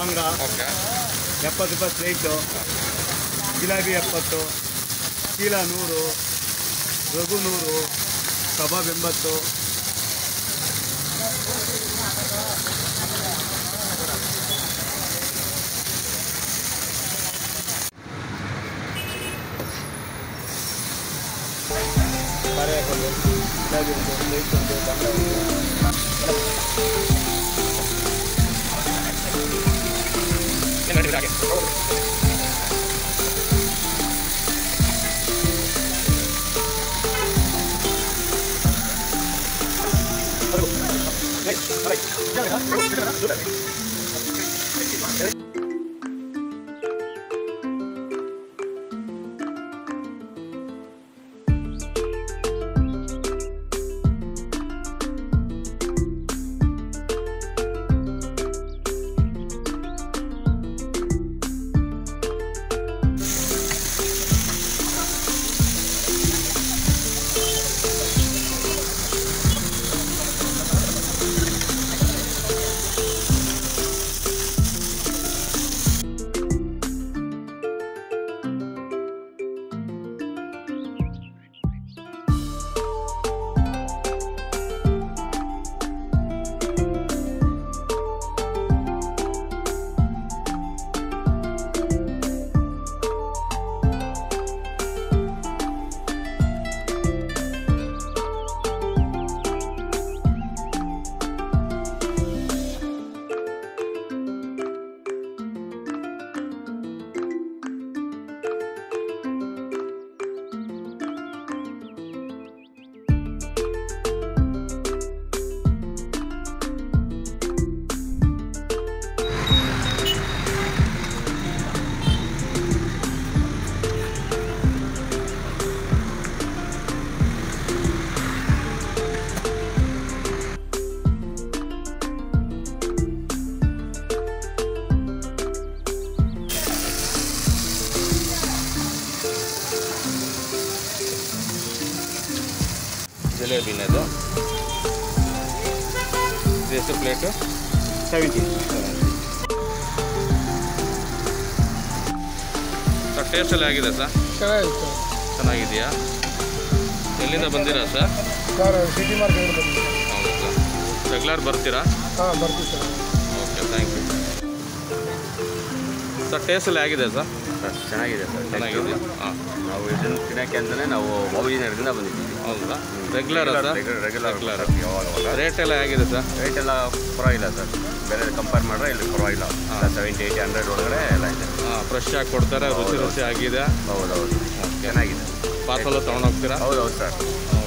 ಲವಂಗ ಓಕೆ ಎಪ್ಪತ್ತು ರೂಪಾಯಿ ಸ್ಲೈಟು ಜಿಲಾಬಿ ಎಪ್ಪತ್ತು ಚೀಲ ನೂರು ರಘು ನೂರು ಕಬಾಬ್ ಎಂಬತ್ತು ಖಾರ ಹಾಕೊಂಡು ಜಿಲಾಬಿ ಒಂದು ಸ್ಲೈಟ್ ಒಂದು ಬಂಗಾರ ಒಂದು ಜಿಲೇಬಿನ ಇದು ಇದು ಎಷ್ಟು ಪ್ಲೇಟು ಸೆವೆಂಟಿ ಸರ್ ಟೇಸ್ಟ್ ಎಲ್ಲ ಆಗಿದೆ ಸರ್ ಚೆನ್ನಾಗಿತ್ತು ಚೆನ್ನಾಗಿದೆಯಾ ಎಲ್ಲಿಂದ ಬಂದಿರಾ ಸರ್ ಸರ್ ಸಿಟಿ ಮಾರ್ಕೆಟ್ ಬಂದಿದೆ ಹೌದು ಸರ್ ರೆಗ್ಯುಲರ್ ಬರ್ತೀರಾ ಹಾಂ ಬರ್ತೀವಿ sir okay thank you sir taste ಎಲ್ಲ ಆಗಿದೆ ಸರ್ ಸರ್ ಚೆನ್ನಾಗಿದೆ ಸರ್ ಚೆನ್ನಾಗಿದೆ ಹಾಂ ನಾವು ಇದನ್ನು ತಿನ್ನೋಕ್ಕೆ ಅಂತಲೇ ನಾವು ಬಾಬುಜಿ ನಗರದಿಂದ ಬಂದಿದ್ದೀವಿ ಹೌದಾ ರೆಗ್ಯುಲರ್ ಸರ್ ರೆಗ್ಯುಲರ್ Regular. ಯಾವಾಗ ಅವಾಗ ರೇಟ್ ಎಲ್ಲ ಆಗಿದೆ ಸರ್ ರೇಟ್ ಎಲ್ಲ ಪರವಾಗಿಲ್ಲ ಸರ್ ಬೇರೆ ಕಂಪೇರ್ ಮಾಡಿದ್ರೆ ಇಲ್ಲಿ ಪರವಾಗಿಲ್ಲ ಸೆವೆಂಟಿ ಏಯ್ಟಿ ಹಂಡ್ರೆಡ್ ಒಳಗಡೆ ಎಲ್ಲ ಇದೆ ಹಾಂ ಫ್ರೆಶ್ ಆಗಿ ಕೊಡ್ತಾರೆ ರುಚಿ ರುಚಿ ಆಗಿದೆ ಹೌದೌದು ಚೆನ್ನಾಗಿದೆ ಪಾರ್ಸಲ್ ತೊಗೊಂಡೋಗ್ತೀರಾ ಹೌದೌದು ಸರ್